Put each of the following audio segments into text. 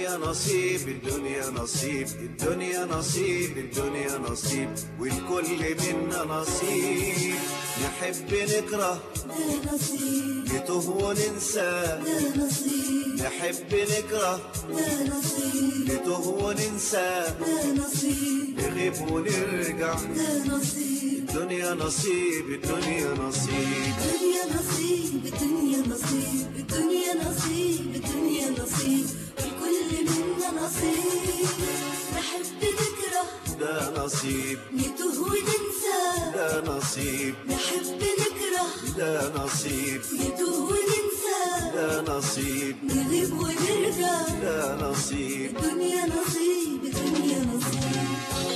الدنيا نصيب الدنيا نصيب الدنيا نصيب الدنيا نصيب والكل منا نصيب نحب نكره ده نصيب نتوه وننسى ده نصيب نحب نكره ده نصيب نتوه وننسى ده نصيب نغيب ونرجع ده نصيب الدنيا نصيب الدنيا نصيب الدنيا نصيب الدنيا نصيب الدنيا نصيب الدنيا نصيب الكل منا نصيب نحب نكره ده نصيب نتوه وننسى ده نصيب نحب نكره ده نصيب نتوه وننسى ده نصيب نغيب ونرجع ده نصيب الدنيا نصيب الدنيا نصيب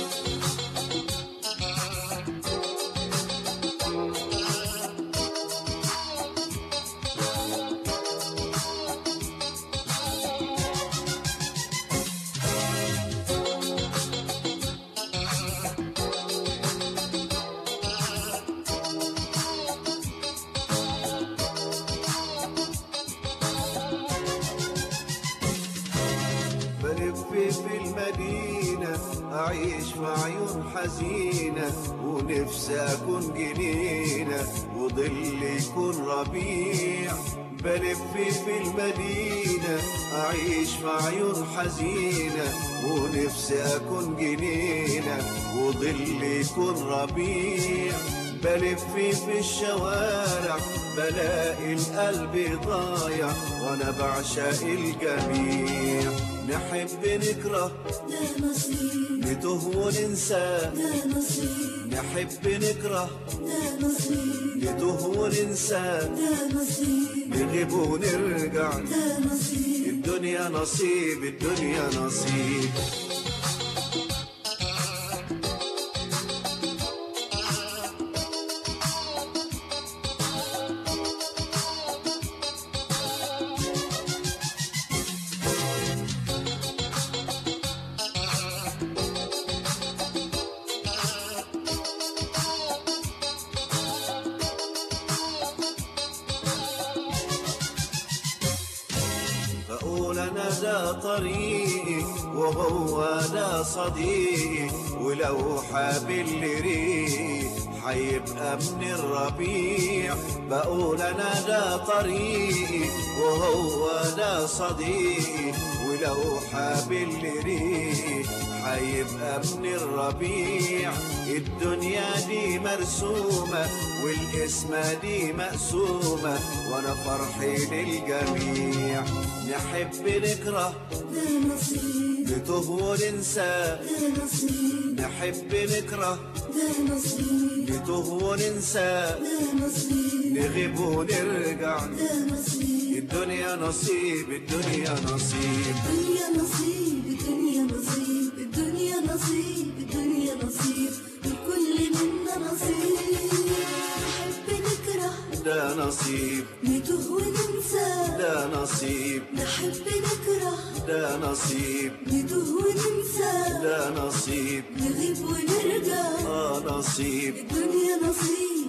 بلف في المدينة أعيش في عيون حزينة ونفسي أكون جنينة وظل يكون ربيع بلف في المدينة أعيش في عيون حزينة ونفسي أكون جنينة وظل يكون ربيع بلف في الشوارع بلاقي القلب ضايع وانا بعشق الجميع نحب نكره ده نصيب نتوه وننسى ده نصيب نحب نكره ده نصيب نتوه وننسى ده نصيب نغيب ونرجع ده نصيب الدنيا نصيب الدنيا نصيب بقول انا ده طريقي وهو ده صديقي ولو حابل ريقي حيبقى من الربيع بقول انا ده طريقي وهو ده صديقي ولو حابل ريقي حيبقى من الربيع الدنيا دي مرسومة والقسمة دي مقسومة وانا فرحي للجميع نحب نكره ده نصيب نتوه وننسى ده نصيب نحب نكره ده نصيب نتوه وننسى ده نصيب نغيب ونرجع ده نصيب الدنيا نصيب الدنيا نصيب الدنيا نصيب الدنيا نصيب الدنيا نصيب الدنيا نصيب الكل منا نصيب نحب نكره ده نصيب نتوه وننسى ده نصيب نحب نكره ده نصيب نتوه وننسى ده نصيب نغيب ونرجع اه نصيب الدنيا نصيب